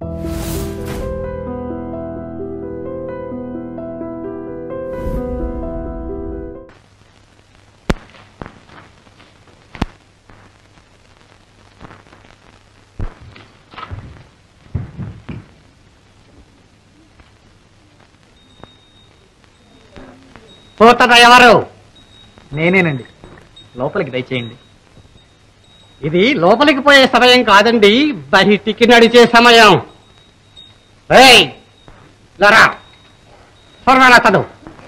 పోతన ఎవరు నేనేనండి లోపలికి దయచేయండి ఇది లోపలికి పోయే సమయం కాదండి బయటికి నడిచే సమయం ఏయ్, లరా స్వర్ణ చదువు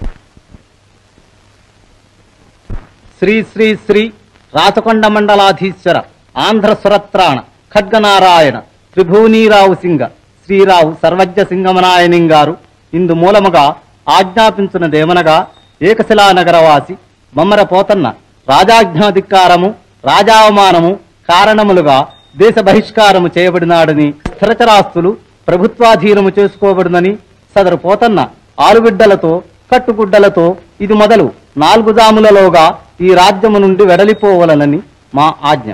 శ్రీ శ్రీ శ్రీ రాచకొండ మండలాధీశ్వర ఆంధ్ర సురత్రాణ ఖడ్గనారాయణ త్రిభువనీరావు సింగ శ్రీరావు సర్వజ్ఞ సింగమనాయనిం గారు ఇందు మూలముగా ఆజ్ఞాపించున్నదేమనగా ఏకశిలా నగరవాసి మమ్మర పోతన్న రాజాజ్ఞాధికారము రాజావమానము కారణములుగా దేశ బహిష్కారము చేయబడినాడని స్థిరచరాస్తులు ప్రభుత్వాధీనము చేసుకోబడునని సదరు పోతన్న ఆలుబిడ్డలతో కట్టుగుడ్డలతో ఇది మొదలు నాలుగు జాములలోగా ఈ రాజ్యము నుండి వెడలిపోవలనని మా ఆజ్ఞ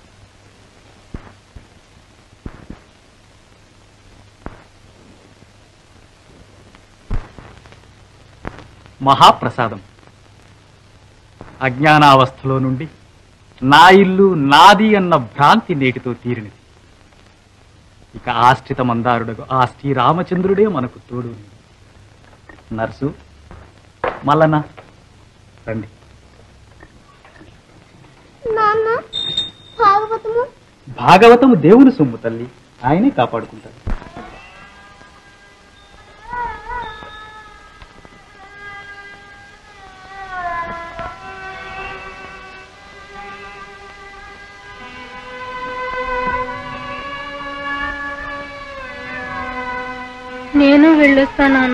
మహాప్రసాదం అజ్ఞానావస్థలో నుండి నా ఇల్లు నాది అన్న భ్రాంతి నేటితో తీరినది ఇక ఆశ్రిత మందారుడగు ఆ శ్రీరామచంద్రుడే మనకు తోడు నర్సు మల్లన రండి నాన్న భాగవతము భాగవతము దేవుని సొమ్ము తల్లి ఆయనే కాపాడుకుంటాడు నేను వెళ్ళొస్తా నాన్న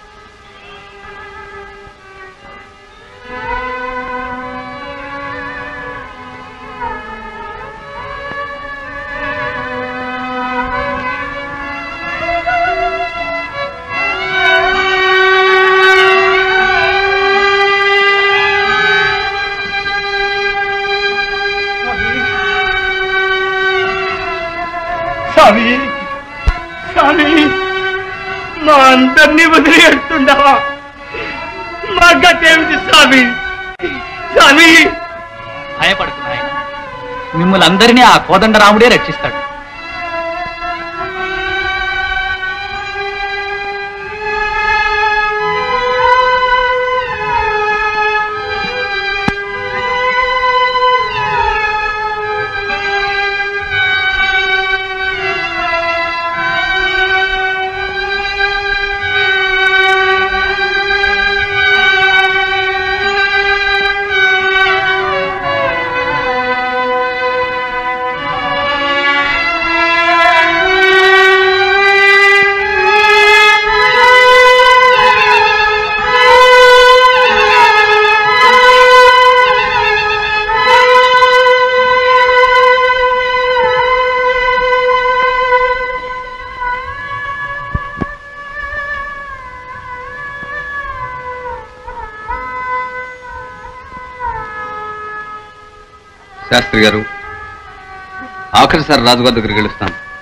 స్వామి స్వామి మా అందరినీ వదిలేస్తుండవా మా గతేమిటి స్వామి స్వామి భయపడుకు నాయన మిమ్మల్ని అందరినీ ఆ కోదండరాముడే రక్షిస్తాడు శాస్త్రి గారు ఆఖరిసారి రాజుగారి దగ్గరికి వెళుస్తాను